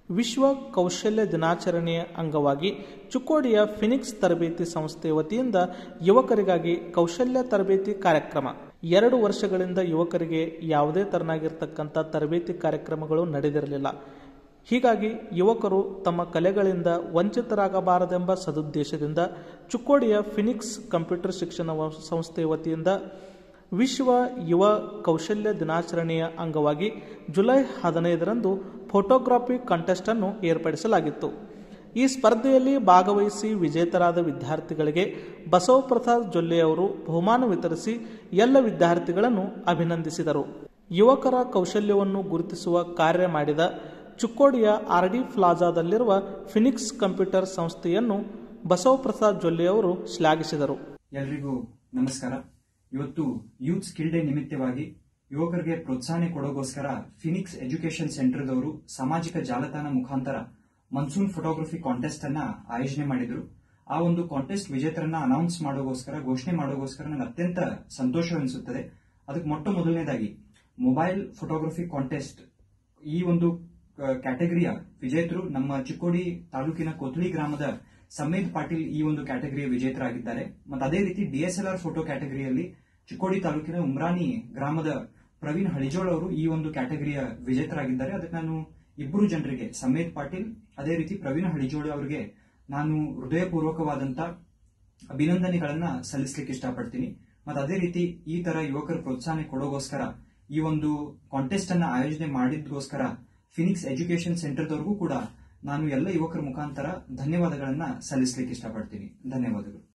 ವಿಶ್ವ ಕೌಶಲ್ಯ ದಿನಾಚರಣೆಯ ಅಂಗವಾಗಿ ಚಿಕ್ಕೋಡಿಯ ಫಿನಿಕ್ಸ್ ತರಬೇತಿ ಸಂಸ್ಥೆ ವತಿಯಿಂದ ಯುವಕರಿಗಾಗಿ ಕೌಶಲ್ಯ ತರಬೇತಿ ಕಾರ್ಯಕ್ರಮ ಎರಡು ವರ್ಷಗಳಿಂದ ಯುವಕರಿಗೆ ಯಾವುದೇ ತರನಾಗಿರ್ತಕ್ಕಂಥ ತರಬೇತಿ ಕಾರ್ಯಕ್ರಮಗಳು ನಡೆದಿರಲಿಲ್ಲ ಹೀಗಾಗಿ ಯುವಕರು ತಮ್ಮ ಕಲೆಗಳಿಂದ ವಂಚಿತರಾಗಬಾರದೆಂಬ ಸದುದ್ದೇಶದಿಂದ ಚಿಕ್ಕೋಡಿಯ ಫಿನಿಕ್ಸ್ ಕಂಪ್ಯೂಟರ್ ಶಿಕ್ಷಣ ವ- ಸಂಸ್ಥೆ ವತಿಯಿಂದ ವಿಶ್ವ ಯುವ ಕೌಶಲ್ಯ ದಿನಾಚರಣೆಯ ಅಂಗವಾಗಿ ಜುಲೈ ಹದಿನೈದರಂದು ಫೋಟೋಗ್ರಫಿ ಕಾಂಟೆಸ್ಟ್ ಅನ್ನು ಏರ್ಪಡಿಸಲಾಗಿತ್ತು ಈ ಸ್ಪರ್ಧೆಯಲ್ಲಿ ಭಾಗವಹಿಸಿ ವಿಜೇತರಾದ ವಿದ್ಯಾರ್ಥಿಗಳಿಗೆ ಬಸವಪ್ರಸಾದ್ ಜೊಲ್ಲೆ ಅವರು ಬಹುಮಾನ ವಿತರಿಸಿ ಎಲ್ಲ ವಿದ್ಯಾರ್ಥಿಗಳನ್ನು ಅಭಿನಂದಿಸಿದರು ಯುವಕರ ಕೌಶಲ್ಯವನ್ನು ಗುರುತಿಸುವ ಕಾರ್ಯ ಮಾಡಿದ ಚಿಕ್ಕೋಡಿಯ ಆರ್ ಡಿ ಪ್ಲಾಜಾದಲ್ಲಿರುವ ಫಿನಿಕ್ಸ್ ಕಂಪ್ಯೂಟರ್ ಸಂಸ್ಥೆಯನ್ನು ಬಸವಪ್ರಸಾದ್ ಜೊಲ್ಲೆ ಅವರು ಶ್ಲಾಘಿಸಿದರು ಎಲ್ರಿಗೂ ನಮಸ್ಕಾರ ಇವತ್ತು ಯೂತ್ ಸ್ಕಿಲ್ ಡೇ ನಿಮಿತ್ತವಾಗಿ ಯುವಕರಿಗೆ ಪ್ರೋತ್ಸಾಹನೆ ಕೊಡೋಗೋಸ್ಕರ ಫಿನಿಕ್ಸ್ ಎಜುಕೇಶನ್ ಸೆಂಟರ್ದವರು ಸಾಮಾಜಿಕ ಜಾಲತಾಣ ಮುಖಾಂತರ ಮನ್ಸೂನ್ ಫೋಟೋಗ್ರಫಿ ಕಾಂಟೆಸ್ಟ್ ಅನ್ನ ಆಯೋಜನೆ ಮಾಡಿದ್ರು ಆ ಒಂದು ಕಾಂಟೆಸ್ಟ್ ವಿಜೇತರನ್ನ ಅನೌನ್ಸ್ ಮಾಡೋಗೋಸ್ಕರ ಘೋಷಣೆ ಮಾಡೋಗೋಸ್ಕರ ನನಗೆ ಅತ್ಯಂತ ಸಂತೋಷವೆನಿಸುತ್ತದೆ ಅದಕ್ಕೆ ಮೊಟ್ಟ ಮೊದಲನೇದಾಗಿ ಮೊಬೈಲ್ ಫೋಟೋಗ್ರಫಿ ಕಾಂಟೆಸ್ಟ್ ಈ ಒಂದು ಕ್ಯಾಟಗರಿಯ ವಿಜೇತರು ನಮ್ಮ ಚಿಕ್ಕೋಡಿ ತಾಲೂಕಿನ ಕೊತ್ಲಿ ಗ್ರಾಮದ ಸಮೇದ್ ಪಾಟೀಲ್ ಈ ಒಂದು ಕ್ಯಾಟಗರಿಯ ವಿಜೇತರಾಗಿದ್ದಾರೆ ಮತ್ತು ಅದೇ ರೀತಿ ಡಿಎಸ್ಎಲ್ಆರ್ ಫೋಟೋ ಕ್ಯಾಟಗರಿಯಲ್ಲಿ ಚಿಕ್ಕೋಡಿ ತಾಲೂಕಿನ ಉಮ್ರಾನಿ ಗ್ರಾಮದ ಪ್ರವೀಣ್ ಹಳಿಜೋಳ್ ಅವರು ಈ ಒಂದು ಕ್ಯಾಟಗರಿಯ ವಿಜೇತರಾಗಿದ್ದಾರೆ ಅದಕ್ಕೆ ನಾನು ಇಬ್ಬರು ಜನರಿಗೆ ಸಮೇದ್ ಪಾಟೀಲ್ ಅದೇ ರೀತಿ ಪ್ರವೀಣ್ ಹಳಿಜೋಳ್ ಅವರಿಗೆ ನಾನು ಹೃದಯಪೂರ್ವಕವಾದಂತ ಅಭಿನಂದನೆಗಳನ್ನ ಸಲ್ಲಿಸಲಿಕ್ಕೆ ಇಷ್ಟಪಡ್ತೀನಿ ಮತ್ತು ಅದೇ ರೀತಿ ಈ ತರ ಯುವಕರ ಪ್ರೋತ್ಸಾಹನೆ ಕೊಡೋಗೋಸ್ಕರ ಈ ಒಂದು ಕಾಂಟೆಸ್ಟ್ ಅನ್ನ ಆಯೋಜನೆ ಮಾಡಿದ್ಗೋಸ್ಕರ ಫಿನಿಕ್ಸ್ ಎಜುಕೇಶನ್ ಸೆಂಟರ್ದವರೆಗೂ ಕೂಡ ನಾನು ಎಲ್ಲ ಯುವಕರ ಮುಖಾಂತರ ಧನ್ಯವಾದಗಳನ್ನ ಸಲ್ಲಿಸಲಿಕ್ಕೆ ಇಷ್ಟಪಡ್ತೀನಿ ಧನ್ಯವಾದಗಳು